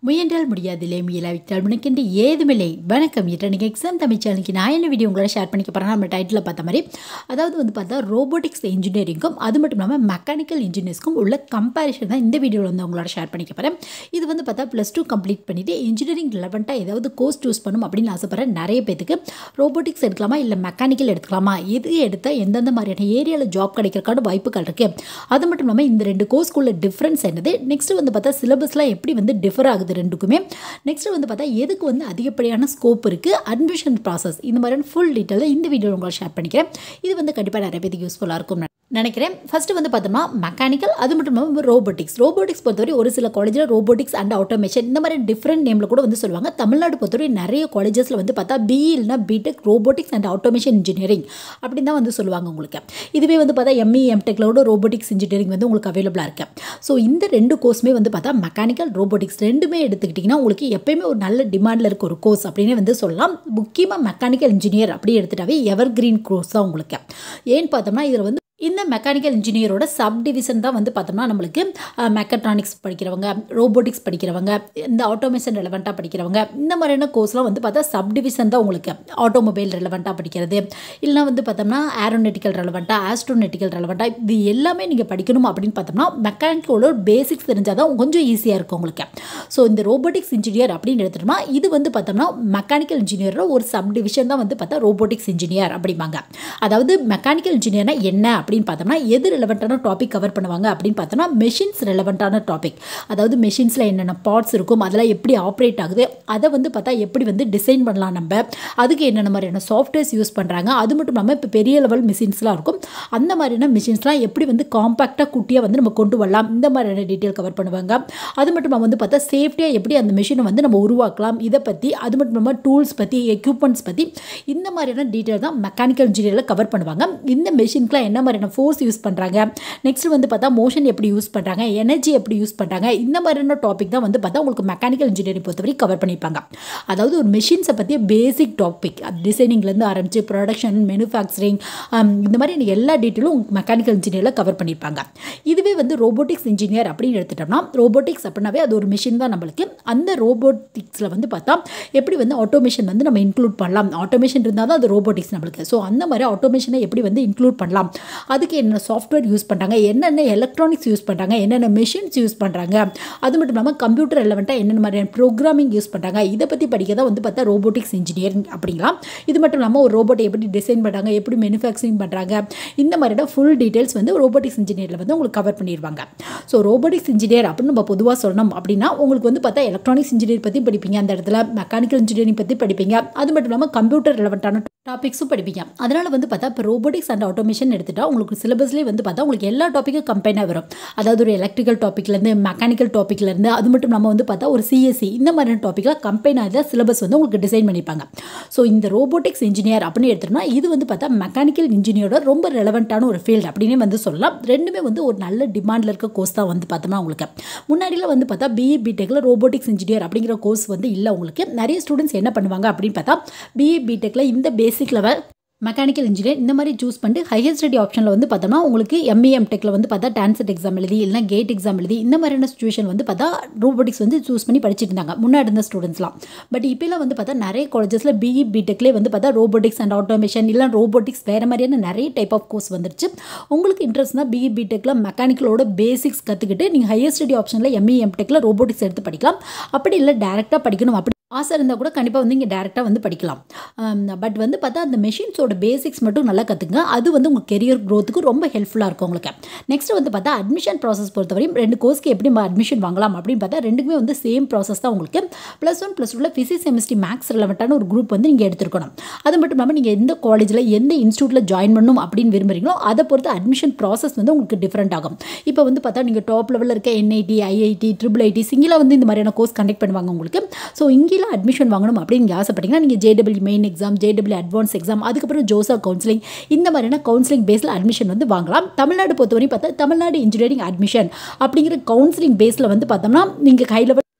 முயன்றால் முடியாதில்லை முயலாவிட்டால் முனைக்கின்ற ஏதுமில்லை வணக்கம் இன்றைக்கு எக்ஸாம் தமிழ் சேனலுக்கு நான் என்ன வீடியோ உங்களோட ஷேர் பண்ணிக்க போகிறேன் நம்ம டைட்டில் பார்த்த மாதிரி அதாவது வந்து பார்த்தா ரோபோட்டிக்ஸ் இன்ஜினியரிங்கும் அது மட்டும் இல்லாமல் மெக்கானிக்கல் இன்ஜினியர்ஸ்க்கும் உள்ள கம்பேரிஷன் தான் இந்த வீடியோவில் வந்து உங்களோட ஷேர் பண்ணிக்க போகிறேன் இது வந்து பார்த்தா ப்ளஸ் டூ கம்ப்ளீட் பண்ணிவிட்டு இன்ஜினியரிங் ரிலவெண்ட்டாக ஏதாவது கோர்ஸ் சூஸ் பண்ணும் அப்படின்னு ஆசைப்படுறேன் நிறைய பேத்துக்கு ரோபோட்டிக்ஸ் எடுக்கலாமா இல்லை மெக்கானிக்கல் எடுத்துக்கலாமா எது எடுத்தால் எந்தெந்த மாதிரியான ஏரியாவில் ஜாப் கிடைக்கிறக்கான வாய்ப்புகள் இருக்குது அது மட்டும் இல்லாமல் இந்த ரெண்டு கோர்ஸ்க்குள்ள டிஃப்ரென்ஸ் என்னது நெக்ஸ்ட் வந்து பார்த்தா சிலபஸ்லாம் எப்படி வந்து டிஃபர் ஆகுது ரெண்டுக்குமே நெக்ஸ்ட் வந்து பார்த்தா எதுக்கு வந்து அதிகப்படியான ஸ்கோப் இருக்குது அட்மிஷன் ப்ராசஸ் இந்த மாதிரியான ஃபுல் டீட்டெயிலாக இந்த வீடியோ உங்களை ஷேர் பண்ணிக்கிறேன் இது வந்து கண்டிப்பாக நிறைய பேருக்கு யூஸ்ஃபுல்லாக இருக்கும் நினைக்கிறேன் ஃபஸ்ட்டு வந்து பார்த்தோம்னா மெக்கானிக்கல் அது மட்டும் இல்லாமல் ரோபோட்டிக்ஸ் ரோபோட்டிக்ஸ் பொறுத்தவரை ஒரு சில காலேஜில் ரோபோட்டிக்ஸ் அண்ட் ஆட்டோமேஷன் இந்த மாதிரி டிஃப்ரெண்ட் நேமில் கூட வந்து சொல்லுவாங்க தமிழ்நாடு பொறுத்தவரை நிறைய காலேஜஸில் வந்து பார்த்தா பிஇ இல்லைனா BTech robotics and automation engineering அப்படின்னு தான் வந்து சொல்லுவாங்க உங்களுக்கு இதுவே வந்து பார்த்தா எம்இ எம்டெக்லோட ரோபோட்டிக்ஸ் இன்ஜினியரிங் வந்து உங்களுக்கு அவைலபிளாக இருக்கு ஸோ இந்த ரெண்டு கோர்ஸுமே வந்து பார்த்தா மெக்கானிக்கல் ரோபோட்டிக்ஸ் ரெண்டுமே எடுத்துக்கிட்டிங்கன்னா உங்களுக்கு எப்பயுமே ஒரு நல்ல டிமாண்டில் இருக்க ஒரு கோர்ஸ் அப்படின்னு வந்து சொல்லலாம் முக்கியமாக மெக்கானிக்கல் இன்ஜினியர் அப்படி எடுத்துட்டாவே எவர் கிரீன் கோர்ஸ் தான் உங்களுக்கு ஏன்னு பார்த்தோம்னா இதில் வந்து இந்த மெக்கானிக்கல் இன்ஜினியரோட சப் டிவிஷன் தான் வந்து பார்த்தோம்னா நம்மளுக்கு மெக்கட்ரானிக்ஸ் படிக்கிறவங்க ரோபோட்டிக்ஸ் படிக்கிறவங்க இந்த ஆட்டோமேஷன் ரெலவெண்ட்டாக படிக்கிறவங்க இந்த மாதிரியான கோர்ஸ்லாம் வந்து பார்த்தா சப் டிவிஷன் தான் உங்களுக்கு ஆட்டோமொபைல் ரெலவெண்ட்டாக படிக்கிறது இல்லைனா வந்து பார்த்தோம்னா ஏரோனெட்டிக்கல் ரெலவெண்ட்டாக ஆஸ்ட்ரோனெட்டிக்கல் ரெலவெண்ட்டாக இது எல்லாமே நீங்கள் படிக்கணும் அப்படின்னு பார்த்தோம்னா மெக்கானிக்கலோட பேசிக்ஸ் தெரிஞ்சால் தான் கொஞ்சம் ஈஸியாக இருக்கும் உங்களுக்கு ஸோ இந்த ரோபோட்டிக்ஸ் இன்ஜினியர் அப்படின்னு எடுத்துட்டோம்னா இது வந்து பார்த்தோம்னா மெக்கானிக்கல் இன்ஜினியரோட ஒரு சப் டிவிஷன் தான் வந்து பார்த்தா ரோபோட்டிக்ஸ் இன்ஜினியர் அப்படிம்பாங்க அதாவது மெக்கானிக்கல் இன்ஜினியர்னா என்ன அப்படின்னு பார்த்தோம்னா எது ரெலவெண்ட்டான டாபிக் கவர் பண்ணுவாங்க அப்படின்னு பார்த்தோம்னா மெஷின்ஸ் ரெலவெண்ட்டான டாபிக் அதாவது மெஷின்ஸில் என்னென்ன பார்ட்ஸ் இருக்கும் அதெல்லாம் எப்படி ஆப்ரேட் ஆகுது அதை வந்து பார்த்தா எப்படி வந்து டிசைன் பண்ணலாம் நம்ம அதுக்கு என்னென்ன மாதிரியான சாஃப்ட்வேர்ஸ் யூஸ் பண்ணுறாங்க அது மட்டும் இல்லாமல் இப்போ பெரிய லெவல் மிஷின்ஸ்லாம் இருக்கும் அந்த மாதிரியான மிஷின்ஸ்லாம் எப்படி வந்து காம்பாக்டாக குட்டியாக வந்து நம்ம கொண்டு வரலாம் இந்த மாதிரியான டீட்டெயில் கவர் பண்ணுவாங்க அது மட்டும் இல்லாமல் வந்து பார்த்தா சேஃப்டியாக எப்படி அந்த மிஷினை வந்து நம்ம உருவாக்கலாம் இதை பற்றி அது மட்டும் இல்லாமல் டூல்ஸ் பற்றி எக்யூப்மெண்ட்ஸ் பற்றி இந்த மாதிரியான டீட்டெயில் தான் மெக்கானிக்கல் இன்ஜினியரில் கவர் பண்ணுவாங்க இந்த மிஷின்க்குலாம் என்ன மாதிரியான ஃபோர்ஸ் யூஸ் பண்ணுறாங்க நெக்ஸ்ட் வந்து பார்த்தா மோஷன் எப்படி யூஸ் பண்ணுறாங்க எனர்ஜி எப்படி யூஸ் பண்ணுறாங்க இந்த மாதிரியான டாபிக் தான் வந்து பார்த்தா உங்களுக்கு மெக்கானிக்கல் இன்ஜினியரிங் பொறுத்தவரை கவர் பண்ணியிருப்பாங்க அதாவது ஒரு மிஷின்ஸை பற்றி பேசிக் டாபிக் டிசைனிங்லேருந்து ஆரம்பித்து ப்ரொடக்ஷன் மேனுஃபேக்சரிங் இந்த மாதிரி எல்லா டீட்டெயிலும் மெக்கானிக்கல் இன்ஜினியரில் கவர் பண்ணியிருப்பாங்க இதுவே வந்து ரோபோட்டிக்ஸ் இன்ஜினியர் அப்படின்னு எடுத்துட்டோம்னா ரோபோட்டிக்ஸ் அப்படின்னாவே அது ஒரு மிஷின் தான் நம்மளுக்கு அந்த ரோபோட்டிக்ஸில் வந்து பார்த்தா எப்படி வந்து ஆட்டோமேஷன் வந்து நம்ம இன்க்ளூட் பண்ணலாம் ஆட்டோமேஷன் இருந்தால் தான் அது ரோபோட்டிக்ஸ் நம்மளுக்கு ஸோ அந்த மாதிரி ஆட்டோமேஷனை எப்படி வந்து இன்க்ளூட் பண்ணலாம் அதுக்கு என்ன சாஃப்ட்வேர் யூஸ் பண்ணுறாங்க என்னென்ன எலக்ட்ரானிக்ஸ் யூஸ் பண்ணுறாங்க என்னென்ன மிஷின்ஸ் யூஸ் பண்ணுறாங்க அது மட்டும் இல்லாமல் கம்ப்யூட்டர் ரெலவெண்ட்டாக என்னென்ன மாதிரியான ப்ரோக்ராமிங் யூஸ் பண்ணுறாங்க இதை பற்றி படிக்க தான் வந்து பார்த்தா ரோபோட்டிக்ஸ் இன்ஜினியரிங் அப்படிங்களாம் இது மட்டும் இல்லாமல் ஒரு ரோபோட்டை எப்படி டிசைன் பண்ணுறாங்க எப்படி மேனுஃபேக்சரிங் பண்ணுறாங்க இந்த மாதிரியான ஃபுல் டீட்டெயில்ஸ் வந்து ரோபோட்டிக்ஸ் இன்ஜினியரில் வந்து உங்களுக்கு கவர் பண்ணிடுவாங்க ஸோ ரோபோட்டிக்ஸ் இன்ஜினியர் அப்படின்னு நம்ம பொதுவாக சொல்லணும் அப்படின்னா உங்களுக்கு வந்து பார்த்தா எலக்ட்ரானிக்ஸ் இன்ஜினியர் பற்றி படிப்பீங்க அந்த இடத்துல மெக்கானிக்கல் இன்ஜினியரிங் பற்றி படிப்பீங்க அது மட்டும் இல்லாமல் கம்ப்யூட்டர் ரெலவெண்ட்டான டாபிக்ஸும் படிப்பீங்க அதனால் வந்து பார்த்தா இப்போ ரோபோட்டிக்ஸ் அண்ட் ஆட்டோமேஷன் எடுத்துட்டா உங்களுக்கு சிலபஸ்லேயே வந்து பார்த்தா உங்களுக்கு எல்லா டாப்பிக்கும் கம்பைனாக வரும் அதாவது ஒரு எலக்ட்ரிக்கல் டாப்பிக்லேருந்து மெக்கானிக்கல் டாப்பிக்லேருந்து அது மட்டும் நம்ம வந்து பார்த்தா ஒரு சிஎஸ்சி இந்த மாதிரியான டாப்பிக்கில் கம்பைனாக தான் சிலபஸ் வந்து உங்களுக்கு டிசைன் பண்ணியிருப்பாங்க ஸோ இந்த ரோபோட்டிக்ஸ் இன்ஜினியர் அப்படின்னு எடுத்தோம்னா இது வந்து பார்த்தா மெக்கானிக்கல் இன்ஜினியரோட ரொம்ப ரெலவெண்ட்டான ஒரு ஃபீல்டு அப்படின்னு வந்து சொல்லலாம் ரெண்டுமே வந்து ஒரு நல்ல டிமாண்டில் இருக்க கோர்ஸ் தான் வந்து பார்த்தோம்னா உங்களுக்கு முன்னாடியில் வந்து பார்த்தா பிஇ பிடெக்கில் ரோபோட்டிக்ஸ் இன்ஜினியர் அப்படிங்கிற கோர்ஸ் வந்து இல்லை உங்களுக்கு நிறைய ஸ்டூடெண்ட்ஸ் என்ன பண்ணுவாங்க அப்படின்னு பார்த்தா பிஇ பிடெக்கில் இந்த பேசிக் லெவல் மெக்கானிக்கல் இன்ஜினியர் இந்த மாதிரி சூஸ் பண்ணிட்டு ஹையர் ஸ்டடி ஆப்ஷனில் வந்து பார்த்தோம்னா உங்களுக்கு எம்இஎம் டெக்கில் வந்து பார்த்தா டான்செட் எக்ஸாம் எழுதி இல்லைனா கேட் எக்ஸாம் எழுதி இந்த மாதிரியான சுச்சுவேஷன் வந்து பார்த்தா ரோபோட்டிக்ஸ் வந்து சூஸ் பண்ணி படிச்சுட்டு இருந்தாங்க முன்னாடி இருந்த ஸ்டூடெண்ட்ஸ்லாம் பட் இப்போலாம் வந்து பார்த்தா நிறைய காலேஜஸில் பிஇ பிடெக்லேயே வந்து பார்த்தா ரோபோட்டிக்ஸ் அண்ட் ஆட்டோமேஷன் இல்லை ரோபோட்டிக்ஸ் வேறு மாதிரியான நிறைய டைப் ஆஃப் கோர்ஸ் வந்துருச்சு உங்களுக்கு இன்ட்ரெஸ்ட் தான் பிஇ பிடெக்கில் மெக்கானிக்கலோட பேசிக்ஸ் கற்றுக்கிட்டு நீங்கள் ஹையர் ஸ்டடி ஆப்ஷனில் எம்இஎம் டெக்கில் ரோபோட்டிக்ஸ் எடுத்து படிக்கலாம் அப்படி இல்லை டேரெக்டாக படிக்கணும் அப்படி ஆசை இருந்தால் கூட கண்டிப்பாக வந்து இங்கே டேரெக்டாக வந்து படிக்கலாம் பட் வந்து பார்த்தா அந்த மெஷின்ஸோட பேசிக்ஸ் மட்டும் நல்லா கற்றுக்குங்க அது வந்து உங்கள் கெரியர் க்ரோத்துக்கு ரொம்ப ஹெல்ப்ஃபுல்லாக இருக்கும் உங்களுக்கு நெக்ஸ்ட் வந்து பார்த்தா அட்மிஷன் ப்ராசஸ் பொறுத்தவரையும் ரெண்டு கோர்ஸ்க்கு எப்படி நம்ம அட்மிஷன் வாங்கலாம் அப்படின்னு பார்த்தா ரெண்டுக்குமே வந்து சேம் ப்ராசஸ் தான் உங்களுக்கு ப்ளஸ் ஒன் ப்ளஸ் டூவில் ஃபிசிக்ஸ் கெமிஸ்ட்ரி மேக்ஸ் ரிலவெண்ட்டான ஒரு குரூப் வந்து நீங்கள் எடுத்துருக்கணும் அது மட்டும் இல்லாமல் நீங்கள் எந்த காலேஜில் எந்த இன்ஸ்டியூட்டில் ஜாயின் பண்ணணும் அப்படின்னு விரும்புகிறீங்களோ அதை பொறுத்து அட்மிஷன் ப்ராசஸ் வந்து உங்களுக்கு டிஃப்ரெண்ட் ஆகும் இப்போ வந்து பார்த்தா நீங்கள் டாப் லெவலில் இருக்க என்ஐடி ஐஐடி ட்ரிபிள் ஐடி சிங்கிளாக வந்து இந்த மாதிரியான கோர்ஸ் கண்டக்ட் பண்ணுவாங்க உங்களுக்கு ஸோ இங்கேலாம் அட்மிஷன் வாங்கணும் அப்படின்னு நீங்கள் ஆசைப்பட்டீங்கன்னா நீங்கள் J W main exam J W advance exam அதுக்கப்புறம் ஜோசா கவுன்சிலிங் இந்த மாதிரியான கவுன்சிலிங் பேஸில் அட்மிஷன் வந்து வாங்கலாம் தமிழ்நாடு பொறுத்தவரையும் பார்த்தா தமிழ்நாடு இன்ஜினியரிங் அட்மிஷன் அப்படிங்கிற கவுன்சிலிங் பேஸில் வந்து பார்த்தோம்னா நீங்கள் high level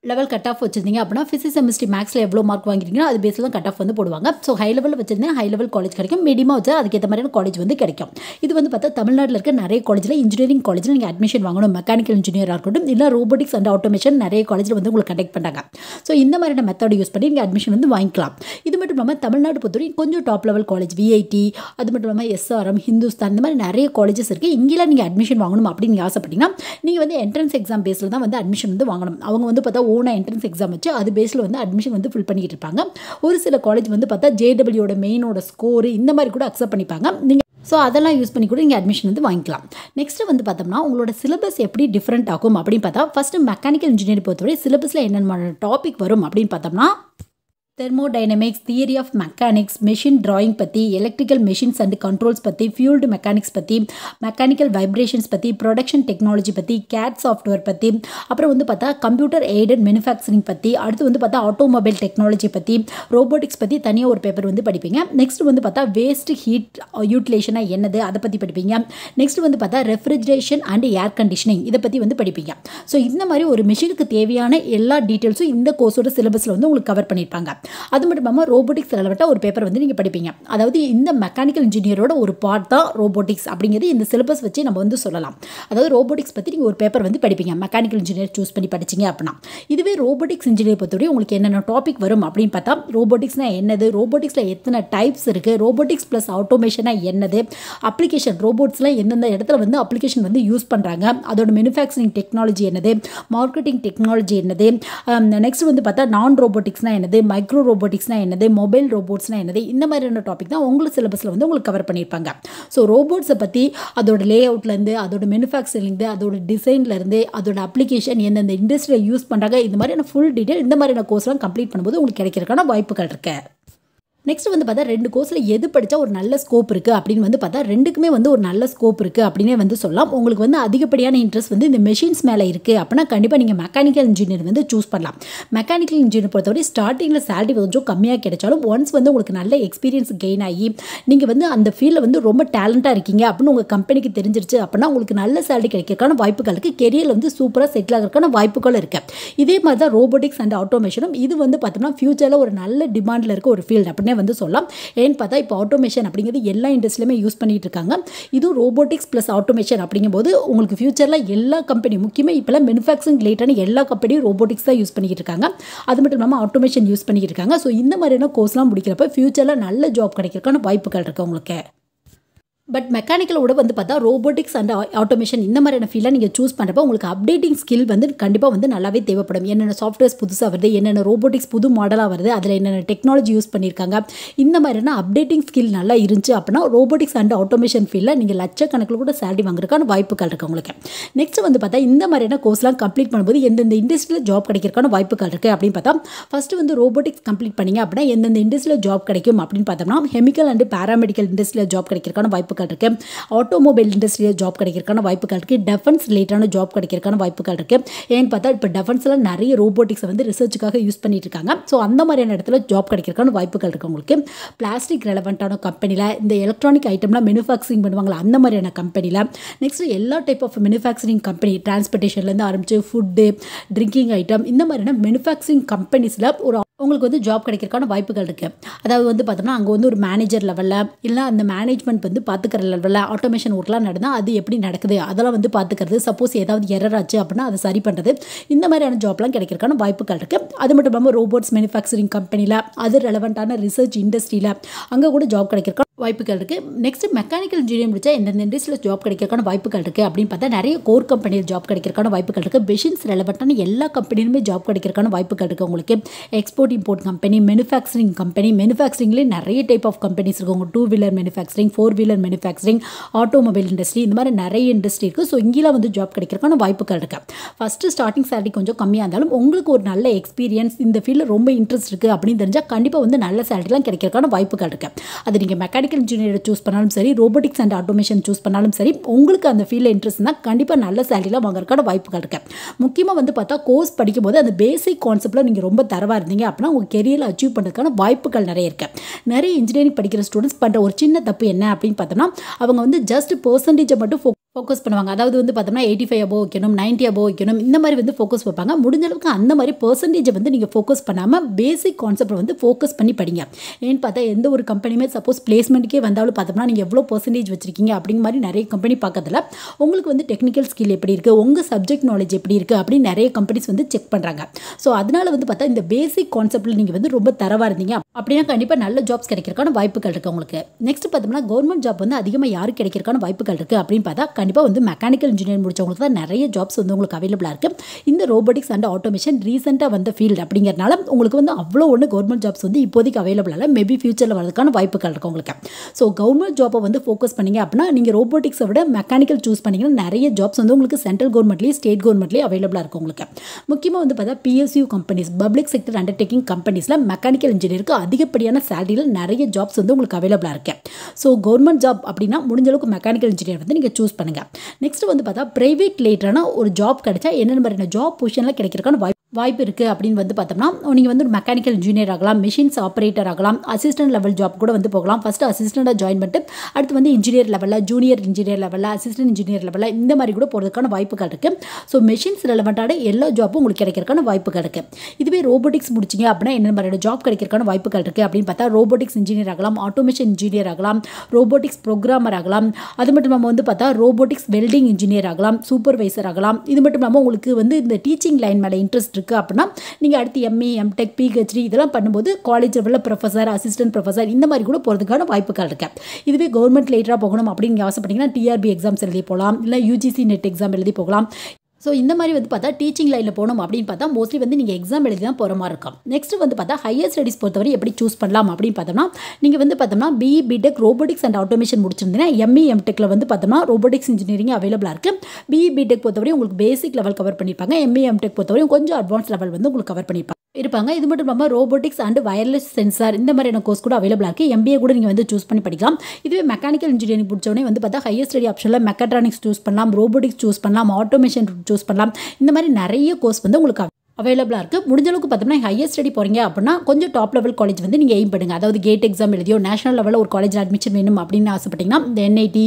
level cut off வச்சிருந்தீங்க அப்படின்னா ஃபிசிக்ஸ் செமிஸ்ட்ரி மேக்ஸில் எவ்வளோ மார்க் வாங்கிருக்கீங்களோ அது பேஸில் தான் கட் ஆஃப் வந்து போடுவாங்க ஸோ ஹை லெவலில் வச்சிருந்தேன் ஹை லெவல் காலேஜ் கிடைக்கும் மீடியமாக வச்சா அதுக்கேற்ற மாதிரியான காலேஜ் வந்து கிடைக்கும் இது வந்து பார்த்தா தமிழ்நாட்டில் இருக்க நிறைய காலேஜில் இன்ஜினியரிங் காலேஜில் நீங்கள் அட்மிஷன் வாங்கணும் மெக்கானிக்கல் இன்ஜினியராக இருக்கட்டும் இல்லை ரோபோட்டிக்ஸ் அண்ட் ஆட்டோமேஷன் நிறைய காலேஜில் வந்து உங்களுக்கு கண்டக்ட் பண்ணுறாங்க ஸோ இந்த மாதிரியான மெத்தட் யூஸ் பண்ணி நீங்கள் அட்மிஷன் வந்து வாங்கிக்கலாம் இது மட்டும் இல்லாமல் தமிழ்நாடு பொறுத்தவரைக்கும் கொஞ்சம் டாப் லெவல் காலேஜ் விஐடி அது மட்டும் இல்லாமல் எஸ்ஆர்எம் ஹிந்துஸ்தான் இந்த மாதிரி நிறைய காலேஜஸ் இருக்குது இங்கெல்லாம் நீங்கள் அட்மிஷன் வாங்கணும் அப்படின்னு நீங்கள் ஆசைப்பட்டீங்கன்னா நீங்கள் வந்து என்ட்ரன்ஸ் எக்ஸாம் பேஸில் தான் வந்து அட்மிஷன் வந்து வாங்கணும் அவங்க வந்து பார்த்தா ஓனாக என்ட்ரன்ஸ் எக்ஸாம் வச்சு அது பேஸில் வந்து அட்மிஷன் வந்து ஃபில் பண்ணிட்டு இருப்பாங்க ஒரு சில காலேஜ் வந்து பார்த்தா ஜேடபிள்யூட மெயினோட ஸ்கோர் இந்த மாதிரி கூட அக்செப்ட் பண்ணிப்பாங்க நீங்கள் ஸோ அதெல்லாம் யூஸ் பண்ணி கூட நீங்கள் அட்மிஷன் வந்து வாங்கிக்கலாம் நெக்ஸ்ட்டு வந்து பார்த்தோம்னா உங்களோட சிலபஸ் எப்படி டிஃப்ரெண்ட் ஆகும் அப்படின்னு பார்த்தா ஃபஸ்ட்டு மெக்கானிக்கல் இன்ஜினியரிங் பொறுத்தவரை சிலபஸில் என்னென்ன டாபிக் வரும் அப்படின்னு பார்த்தோம்னா thermodynamics theory of mechanics machine drawing பற்றி எலக்ட்ரிக்கல் மெஷின்ஸ் அண்ட் கண்ட்ரோல்ஸ் பற்றி ஃபியூல்டு மெக்கானிக்ஸ் பற்றி மெக்கானிக்கல் வைப்ரேஷன்ஸ் பற்றி ப்ரொடக்ஷன் டெக்னாலஜி பற்றி கேட் சாஃப்ட்வேர் பற்றி அப்புறம் வந்து பார்த்தா கம்ப்யூட்டர் எய்டட் மேனுஃபேக்சரிங் பற்றி அடுத்து வந்து பார்த்தா ஆட்டோமொபைல் டெக்னாலஜி பற்றி ரோபோட்டிக்ஸ் பற்றி தனியாக ஒரு பேப்பர் வந்து படிப்பீங்க நெக்ஸ்ட் வந்து பார்த்தா வேஸ்ட் ஹீட் யூட்டிலேஷனாக என்னது அதை பற்றி படிப்பீங்க நெக்ஸ்ட் வந்து பார்த்தா ரெஃப்ரிஜரேஷன் அண்ட் ஏர் கண்டிஷனிங் இதை பற்றி வந்து படிப்பீங்க ஸோ இந்த மாதிரி ஒரு மிஷினுக்கு தேவையான எல்லா டீட்டெயில்ஸும் இந்த கோர்ஸோட சிலபஸில் வந்து உங்களுக்கு கவர் பண்ணியிருப்பாங்க அது மட்டும் இல்லாமல் ரோபோட்டிக்ஸ் ரிலவெண்ட்டாக ஒரு பேப்பர் வந்து நீங்கள் படிப்பீங்க அதாவது இந்த மெக்கானிக்கல் இன்ஜினியரோட ஒரு பார்ட் தான் ரோபோட்டிக்ஸ் அப்படிங்கிறது இந்த சிலபஸ் வச்சு நம்ம வந்து சொல்லலாம் அதாவது ரோபோட்டிக்ஸ் பற்றி நீங்கள் ஒரு பேப்பர் வந்து படிப்பீங்க மெக்கானிக்கல் இன்ஜினியர் சூஸ் பண்ணி படிச்சிங்க அப்படின்னா இதுவே ரோபோட்டிக்ஸ் இன்ஜினியர் பொறுத்தவரை உங்களுக்கு என்னென்ன டாபிக் வரும் அப்படின்னு பார்த்தா ரோபோட்டிக்ஸ்னால் என்னது ரோபோட்டிக்ஸில் எத்தனை டைப்ஸ் இருக்குது ரோபோட்டிக்ஸ் ப்ளஸ் ஆட்டோமேஷனாக என்னது அப்ளிகேஷன் ரோபோட்ஸ்லாம் எந்தெந்த இடத்துல வந்து அப்ளிகேஷன் வந்து யூஸ் பண்ணுறாங்க அதோட மேனுஃபேக்சரிங் டெக்னாலஜி என்னது மார்க்கெட்டிங் டெக்னாலஜி என்னது நெக்ஸ்ட் வந்து பார்த்தா நான் ரோபோட்டிக்ஸ்னால் என்னது மைக்ரோ ரோபோட்டிக்ஸ்னால் என்னது மொபைல் ரோபோட்ஸ்னால் என்னது இந்த மாதிரியான டாபிக் தான் உங்களுக்கு சிலபஸில் வந்து உங்களுக்கு கவர் பண்ணியிருப்பாங்க ஸோ ரோபோட்ஸை பற்றி அதோட லே அவுட்லேருந்து அதோட மேனுஃபேக்சரிங்லேருந்து அதோட டிசைன்லேருந்து அதோட அப்ளிகேஷன் எந்தெந்த இண்டஸ்ட்ரியில் யூஸ் பண்ணுறாங்க இந்த மாதிரியான ஃபுல் டீட்டெயில் இந்த மாதிரியான கோர்ஸ்லாம் கம்ப்ளீட் பண்ணும்போது உங்களுக்கு கிடைக்கிறதுக்கான வாய்ப்புகள் இருக்குது நெக்ஸ்ட் வந்து பார்த்தா ரெண்டு கோர்ஸில் எது படித்தா ஒரு நல்ல ஸ்கோப் இருக்குது அப்படின்னு வந்து பார்த்தா ரெண்டுக்குமே வந்து ஒரு நல்ல ஸ்கோப் இருக்குது அப்படின்னே வந்து சொல்லலாம் உங்களுக்கு வந்து அதிகப்படியான இன்ட்ரெஸ்ட் வந்து இந்த மெஷின்ஸ் மேலே இருக்குது அப்படின்னா கண்டிப்பாக நீங்கள் மெக்கானிக்கல் இன்ஜினியர் வந்து சூஸ் பண்ணலாம் மெக்கானிக்கல் இன்ஜினியர் பொறுத்தவரை ஸ்டார்டிங்கில் சேலரி கொஞ்சம் கம்மியாக கிடைச்சாலும் ஒன்ஸ் வந்து உங்களுக்கு நல்ல எக்ஸ்பீரியன்ஸ் கெயின் ஆகி நீங்கள் வந்து அந்த ஃபீல்டில் வந்து ரொம்ப டேலண்ட்டாக இருக்கீங்க அப்படின்னு உங்கள் கம்பெனிக்கு தெரிஞ்சிருச்சு அப்படின்னா உங்களுக்கு நல்ல சேலரி கிடைக்கிறதுக்கான வாய்ப்புகள் இருக்குது கெரியரில் வந்து சூப்பராக செட்டில் ஆகிறதுக்கான வாய்ப்புகள் இருக்குது இதே மாதிரி தான் ரோபோட்டிக்ஸ் அண்ட் ஆட்டோமேஷனும் இது வந்து பார்த்தோம்னா ஃபியூச்சரில் ஒரு நல்ல டிமாண்டில் இருக்க ஒரு ஃபீல்டு அப்படின்னே வந்து சொல்லலாம் ஏன்னு பார்த்தா இப்போ ஆட்டோமேஷன் அப்படிங்கிறது எல்லா இண்டஸ்ட்ரியிலுமே யூஸ் பண்ணிட்டு இருக்காங்க இதுவும் ரோபோட்டிக்ஸ் ப்ளஸ் ஆட்டோமேஷன் அப்படிங்கும்போது உங்களுக்கு ஃபியூச்சரில் எல்லா கம்பெனி முக்கியமாக இப்போலாம் மேனுஃபேக்சரிங் ரிலேட்டான எல்லா கம்பெனியும் ரோபோட்டிக்ஸ் தான் யூஸ் பண்ணிக்கிட்டு இருக்காங்க அது மட்டும் இல்லாமல் ஆட்டோமேஷன் யூஸ் பண்ணிக்கிட்டு இருக்காங்க ஸோ இந்த மாதிரியான கோர்ஸ்லாம் முடிக்கிறப்ப ஃபியூச்சரில் நல்ல ஜாப் கிடைக்கிறதுக்கான வாய்ப்புகள் இருக்குது உங்களுக்கு பட் மெக்கானிக்கலோட வந்து பார்த்தா ரோபோட்டிக்ஸ் அண்ட் ஆட்டோமேஷன் இந்த மாதிரியான ஃபீல்டில் நீங்கள் சூஸ் பண்ணுறப்ப உங்களுக்கு அப்டேட்டிங் ஸ்கில் வந்து கண்டிப்பாக வந்து நல்லாவே தேவைப்படும் என்னென்ன சாஃப்ட்வேர்ஸ் புதுசாக வருது என்னென்ன ரோபோட்டிக்ஸ் புது மாடலாக வருது அதில் என்னென்ன டெக்னாலஜி யூஸ் பண்ணியிருக்காங்க இந்த மாதிரியான அப்டேட்டிங் ஸ்கில் நல்லா இருந்துச்சு அப்படின்னா ரோபோட்டிக்ஸ் அண்ட் ஆட்டோமேஷன் ஃபீல்டில் நீங்கள் லட்சக்கணக்கில் கூட சேலரி வாங்குறதுக்கான வாய்ப்புகள் இருக்குது உங்களுக்கு நெக்ஸ்ட் வந்து பார்த்தா இந்த மாதிரியான கோர்ஸ்லாம் கம்ப்ளீட் பண்ணும்போது எந்தெந்த இண்டஸ்ட்ரியில் ஜாப் கிடைக்கிறதுக்கான வாய்ப்புகள் இருக்குது அப்படின்னு பார்த்தா ஃபஸ்ட்டு வந்து ரோபோட்டிக்ஸ் கம்ப்ளீட் பண்ணிங்க அப்படின்னா எந்தெந்த இண்டஸ்ட்ரியில் ஜாப் கிடைக்கும் அப்படின்னு பார்த்தோம்னா கெமிக்கல் அண்ட் பேராமெடிக்கல் இண்டஸ்ட்ரியில் ஜாப் கிடைக்கிறதுக்கான வாய்ப்புகள் இருக்குது ஆட்டோமொபைல் இண்டஸ்ட்ரியில் ஜாப் கிடைக்கிறதுக்கான வாய்ப்புகள் இருக்குது டெஃபென்ஸ் ரிலேட்டான ஜாப் கிடைக்கிறதுக்கான வாய்ப்புகள் இருக்குது ஏன்னு பார்த்தா இப்போ டெஃபென்ஸில் நிறைய ரோபோட்டிக்ஸை வந்து ரிசர்ச்சுக்காக யூஸ் பண்ணிட்டு இருக்காங்க ஸோ அந்த மாதிரியான இடத்துல ஜாப் கிடைக்கிறதுக்கான வாய்ப்புகள் இருக்குது உங்களுக்கு பிளாஸ்டிக் ரெலவெண்ட்டான கம்பெனியில் இந்த எலக்ட்ரானிக் ஐட்டம்லாம் மேனுஃபேக்சரிங் பண்ணுவாங்களா அந்த மாதிரியான கம்பெனியில் நெக்ஸ்ட் எல்லா டைப் ஆஃப் மேனுஃபேக்சரிங் கம்பெனி டிரான்ஸ்போர்ட்டேஷன்லேருந்து ஆரம்பிச்சு ஃபுட்டு ட்ரிங்கிங் ஐட்டம் இந்த மாதிரியான மேனுஃபேக்சரிங் கம்பெனிஸில் ஒரு உங்களுக்கு வந்து ஜாப் கிடைக்கிறதுக்கான வாய்ப்புகள் இருக்குது அதாவது வந்து பார்த்தோம்னா அங்கே வந்து ஒரு மேனேஜர் லெவலில் இல்லை அந்த மேனேஜ்மெண்ட் வந்து பார்த்துக்கிற லெவலில் ஆட்டோமேஷன் ஒர்க்லாம் நடந்தால் அது எப்படி நடக்குது அதெல்லாம் வந்து பார்த்துக்கிறது சப்போஸ் ஏதாவது எரர் ஆச்சு அப்படின்னா அதை சரி பண்ணுறது இந்த மாதிரியான ஜாப்லாம் கிடைக்கிறதுக்கான வாய்ப்புகள் இருக்குது அது மட்டும் இல்லாமல் ரோபோட்ஸ் மேனுஃபேக்சரிங் கம்பெனியில் அது ரெலவெண்ட்டான ரிசர்ச் இண்டஸ்ட்ரியில் அங்கே கூட ஜாப் கிடைக்கிறதுக்கான வாய்ப்புகள் இருக்குது நெக்ஸ்ட் மெக்கானிக்கல் இன்ஜினியரிங் முடிச்சா எந்தெந்த இண்டஸ்ட்ரியில் ஜாப் கிடைக்கிறதுக்கான வாய்ப்புகள் இருக்குது அப்படின்னு பார்த்தா நிறைய கோர் கம்பெனியில் ஜாப் கிடைக்கிறதுக்கான வாய்ப்புகள் இருக்குது மிஷின்ஸ் ரெலவெண்ட்டான எல்லா கம்பெனிலுமே ஜாப் கிடைக்கிறதுக்கான வாய்ப்புகள் இருக்குது உங்களுக்கு export import company manufacturing company மேனுஃபேக்சரிங்லேயே நிறைய டைப் ஆஃப் கம்பெனிஸ் இருக்குது உங்கள் two wheeler manufacturing four wheeler manufacturing automobile industry இந்த மாதிரி நிறைய இண்டஸ்ட்ரி இருக்குது ஸோ இங்கெல்லாம் வந்து ஜாப் கிடைக்கிறதுக்கான வாய்ப்புகள் இருக்குது ஃபஸ்ட்டு ஸ்டார்டிங் சேலரி கொஞ்சம் கம்மியாக இருந்தாலும் உங்களுக்கு ஒரு நல்ல எக்ஸ்பீரியன்ஸ் இந்த ஃபீல்டில் ரொம்ப இன்ட்ரெஸ்ட் இருக்குது அப்படின்னு தெரிஞ்சால் கண்டிப்பாக வந்து நல்ல சேலரிலாம் கிடைக்கிறதுக்கான வாய்ப்புகள் இருக்குது அது நீங்கள் மெக்கானிக்கல் இன்ஜினியரை சூஸ் பண்ணாலும் சரி ரோபோட்டிக்ஸ் அண்ட் ஆட்டோமேஷன் சூஸ் பண்ணாலும் சரி உங்களுக்கு அந்த ஃபீல்டில் இன்ட்ரெஸ்ட் இருந்தால் கண்டிப்பாக நல்ல சேலரிலாம் வாங்குறதுக்கான வாய்ப்புகள் இருக்குது முக்கியமாக வந்து பார்த்தா கோர்ஸ் படிக்கும்போது அந்த பேசிக் கான்செப்ட்டில் நீங்கள் ரொம்ப தரவாக இருந்தீங்க அப்படின்னா உங்கள் கெரியரில் அச்சீவ் பண்ணுறதுக்கான வாய்ப்புகள் நிறைய இருக்குது நிறைய இன்ஜினியரிங் படிக்கிற ஸ்டூடெண்ட்ஸ் பண்ணுற ஒரு சின்ன தப்பு என்ன அப்படின்னு பார்த்தோம்னா அவங்க வந்து ஜஸ்ட் பர்சன்டேஜை மட்டும் ஃபோக்கஸ் பண்ணுவாங்க அதாவது வந்து பார்த்தோம்னா எயிட்டி ஃபைவ் அபோவ் வைக்கணும் நைன்ட்டி அபோவ் வைக்கணும் இந்த மாதிரி வந்து ஃபோக்கஸ் வைப்பாங்க முடிஞ்ச அளவுக்கு அந்த மாதிரி பர்சன்டேஜை வந்து நீங்கள் ஃபோக்கஸ் பண்ணாமல் பேசிக் கான்செப்ட் வந்து ஃபோக்கஸ் பண்ணி படிங்க ஏன்னு பார்த்தா எந்த ஒரு கம்பெனியுமே சப்போஸ் பிளேஸ்மெண்ட்டுக்கே வந்தாலும் பார்த்தோம்னா நீங்கள் எவ்வளோ பர்சன்டேஜ் வச்சிருக்கீங்க அப்படிங்கிற மாதிரி நிறைய கம்பெனி பார்க்கறதுல உங்களுக்கு வந்து டெக்னிக்கல் ஸ்கில் எப்படி இருக்குது உங்கள் சப்ஜெக்ட் நாலேஜ் எப்படி இருக்குது அப்படின்னு நிறைய கம்பெனிஸ் வந்து செக் பண்ணுறாங்க ஸோ அதனால வந்து பார்த்தா இந்த பேசிக் கான்செப்ட்டில் நீங்கள் வந்து ரொம்ப தரவாக இருந்தீங்க அப்படின்னா கண்டிப்பாக நல்ல ஜாப்ஸ் கிடைக்கிறக்கான வாய்ப்புகள் இருக்குது உங்களுக்கு நெக்ஸ்ட் பார்த்தோம்னா கவர்மெண்ட் ஜாப் வந்து அதிகமாக யாருக்கு கிடைக்கிறக்கான வாய்ப்புகள் இருக்குது அப்படின்னு பார்த்தா கண்டிப்பாக வந்து மெக்கானிக்கல் இன்ஜினியர் முடிச்சவங்களுக்கு தான் நிறைய ஜாப்ஸ் வந்து உங்களுக்கு அவைலபிளாக இருக்குது இந்த ரோபோட்டிக்ஸ் அண்ட் ஆட்டோமேஷன் ரீசெண்டாக வந்த ஃபீல்டு அப்படிங்கிறனால உங்களுக்கு வந்து அவ்வளோ ஒன்று கவர்மெண்ட் ஜாப்ஸ் வந்து இப்போதைக்கு அவைலபிள் இல்லை மேபி ஃபியூச்சரில் வரதுக்கான வாய்ப்புகள் இருக்குது உங்களுக்கு ஸோ கவர்மெண்ட் ஜாப்பை வந்து ஃபோக்கஸ் பண்ணீங்க அப்படின்னா நீங்கள் ரோபோட்டிக்ஸை விட மெக்கானிக்கல் சூஸ் பண்ணிங்கன்னா நிறைய ஜாப்ஸ் வந்து உங்களுக்கு சென்ட்ரல் கவர்மெண்ட்லேயும் ஸ்டேட் கவர்மெண்ட்லேயும் அவைலபிளாக இருக்கும் உங்களுக்கு முக்கியமாக வந்து பார்த்தா PSU companies public sector undertaking கம்பெனிஸில் மெக்கானிக்கல் இன்ஜினியருக்கு அதிகப்படியான சேலரியில் நிறைய ஜாப்ஸ் வந்து உங்களுக்கு அவைலபிளாக இருக்கு ஸோ கவர்மெண்ட் ஜாப் அப்படின்னா முடிஞ்ச அளவுக்கு மெக்கானிக்கல் இன்ஜினியர் வந்து நீங்கள் சூஸ் பண்ணுங்கள் நெக்ஸ்ட் வந்து பார்த்தா ப்ரைவேட் லேட்டரான ஒரு ஜாப் கிடைச்சா என்னென்ன மாதிரியான ஜாப் பொசிஷனில் கிடைக்கிறக்கான வாய்ப்பு வாய்ப்பு இருக்குது அப்படின்னு வந்து பார்த்தோம்னா நீங்கள் வந்து ஒரு மெக்கானிக்கல் இன்ஜினியர் ஆகலாம் மிஷின்ஸ் ஆப்ரேட்டர் ஆகலாம் அசிஸ்டன்ட் லெவல் ஜாப் கூட வந்து போகலாம் ஃபஸ்ட்டு அசிஸ்டண்ட்டாக ஜாயின் பண்ணிட்டு அடுத்து வந்து இன்ஜினியர் லெவலில் ஜூனியர் இன்ஜினியர் லெவலில் அசிஸ்டன்ட் இன்ஜினியர் லெவலில் இந்த மாதிரி கூட போகிறதுக்கான வாய்ப்புகள் இருக்குது ஸோ மிஷின்ஸ் ரெலவெண்ட்டான எல்லா ஜாப்பும் உங்களுக்கு கிடைக்கிறக்கான வாய்ப்புகள் இருக்குது இதுவே ரோபோட்டிக்ஸ் முடிச்சிங்க அப்படின்னா என்ன மாதிரியான ஜாப் கிடைக்கிறக்கான வாய்ப்புகள் இருக்குது அப்படின்னு பார்த்தா ரோபோட்டிக்ஸ் இன்ஜினியர் ஆகலாம் ஆட்டோமேஷன் இன்ஜினியர் ஆகலாம் ரோபோட்டிக்ஸ் ப்ரோக்ராமர் ஆகலாம் அது மட்டும் இல்லாமல் வந்து பார்த்தா ரோபோட்டிக்ஸ் வெல்டிங் இன்ஜினியர் ஆகலாம் சூப்பர்வைசர் ஆகலாம் இது மட்டும் இல்லாமல் உங்களுக்கு வந்து இந்த டீச்சிங் லைன் மேலே இன்ட்ரெஸ்ட் இருக்குது அப்படின்னா நீங்கள் அடுத்து எம்ஏ எம்டெக் பிஹெச்டி இதெல்லாம் பண்ணும்போது காலேஜ் லெவலில் ப்ரொஃபஸர் அசிஸ்டன்ட் ப்ரொஃபஸர் இந்த மாதிரி கூட போகிறதுக்கான வாய்ப்புகள் இருக்கு இதுவே கவர்மெண்ட் லேட்டராக போகணும் அப்படின்னு நீங்கள் ஆசைப்பட்டீங்கன்னா டிஆர்பி எக்ஸாம்ஸ் எழுதி போகலாம் இல்லை யூஜிசி நெட் எக்ஸாம் எழுதி போகலாம் ஸோ இந்த மாதிரி வந்து பார்த்தா டீச்சிங் லைனில் போகணும் அப்படின்னு பார்த்தா மோஸ்ட்லி வந்து நீங்கள் எக்ஸாம் எழுதி தான் போகிற மாதிரி இருக்கும் நெக்ஸ்ட் வந்து பார்த்தா ஹையர் ஸ்டடிஸ் பொறுத்தவரை எப்படி சூஸ் பண்ணலாம் அப்படின்னு பார்த்தோம்னா நீங்கள் வந்து பார்த்தோம்னா BE BTech robotics and automation முடிச்சிருந்தீங்கன்னா எம்இ எம்டெக்கில் வந்து பார்த்தோம்னா ரோபோட்டிக்ஸ் இன்ஜினியரிங் அவைலபிளாக இருக்குது பிஇ பிடெக் பொறுத்தவரை உங்களுக்கு பேசிக் லெவல் கவர் பண்ணியிருப்பாங்க எம்இ எம்டெக் பொறுத்தவரை கொஞ்சம் அட்வான்ஸ் லெவல் வந்து உங்களுக்கு கவர் பண்ணியிருப்பாங்க இருப்பாங்க இது மட்டும் இல்லாமல் ரோபோட்டிக்ஸ் அண்ட் வயர்லெஸ் சென்சார் இந்த மாதிரியான கோர்ஸ் கூட அவைலபிளாக இருக்குது எம்பிஏ கூட நீங்கள் வந்து சூஸ் பண்ணி படிக்கலாம் இதுவே மெக்கானிக்கல் இன்ஜினியரிங் பிடிச்சவொடனே வந்து பார்த்தா ஹையர் ஸ்டடி ஆப்ஷனில் மெக்கட்ரானிக்ஸ் சூஸ் பண்ணலாம் ரோபோட்டிக்ஸ் சூஸ் பண்ணலாம் ஆட்டோமேஷன் சூஸ் பண்ணலாம் இந்த மாதிரி நிறைய கோர்ஸ் வந்து உங்களுக்கு அவைலபிளாக இருக்குது முடிஞ்ச அளவுக்கு பார்த்தோம்னா ஹையர் ஸ்டடி போகிறீங்க அப்படின்னா கொஞ்சம் டாப் லெவல் காலேஜ் வந்து நீங்கள் எய்ம் பண்ணுங்க அதாவது கேட் எக்ஸாம் எழுதியோ நேஷனல் லெவலில் ஒரு காலேஜில் அட்மிஷன் வேணும் அப்படின்னு ஆசைப்பட்டீங்கன்னா இந்த என்ஐடி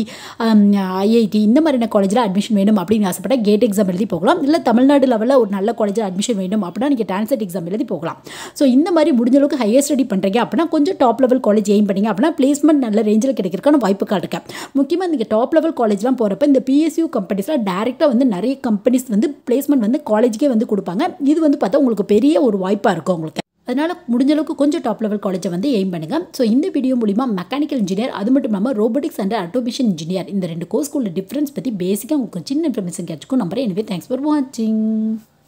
ஐஐடி இந்த மாதிரியான காலேஜில் அட்மிஷன் வேணும் அப்படின்னு ஆசைப்பட்டால் கேட் எக்ஸாம் எழுதி போகலாம் இல்லை தமிழ்நாடு லெவலில் ஒரு நல்ல காலேஜில் அட்மிஷன் வேணும் அப்படின்னா நீங்கள் டான்செட் எக்ஸாம் எழுதி போகலாம் ஸோ இந்த மாதிரி முடிஞ்ச அளவுக்கு ஹையர் ஸ்டடி பண்ணுறீங்க அப்படின்னா கொஞ்சம் டாப் லெவல் காலேஜ் எய்ம் பண்ணீங்க அப்படின்னா பிளேஸ்மெண்ட் நல்ல ரேஞ்சில் கிடைக்கிறதுக்கான வாய்ப்புகள் இருக்கு முக்கியமாக நீங்கள் டாப் லெவல் காலேஜ்லாம் போகிறப்ப இந்த பிஎஸ்யூ கம்பெனிஸில் டேரெக்டாக வந்து நிறைய கம்பெனிஸ் வந்து பிளேஸ்மெண்ட் வந்து காலேஜுக்கே வந்து கொடுப்பாங்க இது வந்து பார்த்தா உங்களுக்கு பெரிய ஒரு வாய்ப்பாக இருக்கும் உங்களுக்கு அதனால் முடிஞ்ச அளவுக்கு கொஞ்சம் டாப் லெவல் காலேஜை வந்து எய்ம் பண்ணுங்கள் ஸோ இந்த வீடியோ மூலிமா மெக்கானிக்கல் இன்ஜினியர் அது மட்டும் இல்லாமல் ரோபோட்டிக்ஸ் அண்ட் ஆட்டோமேஷன் இன்ஜினியர் இந்த ரெண்டு கோர்ஸ்க்குள்ள டிஃப்ரென்ஸ் பற்றி பேசிக்காக உங்களுக்கு சின்ன இன்ஃபர்மேஷன் கிடைச்சிக்கும் நம்புறேன் எனவே தேங்க்ஸ் ஃபார் வாட்சிங்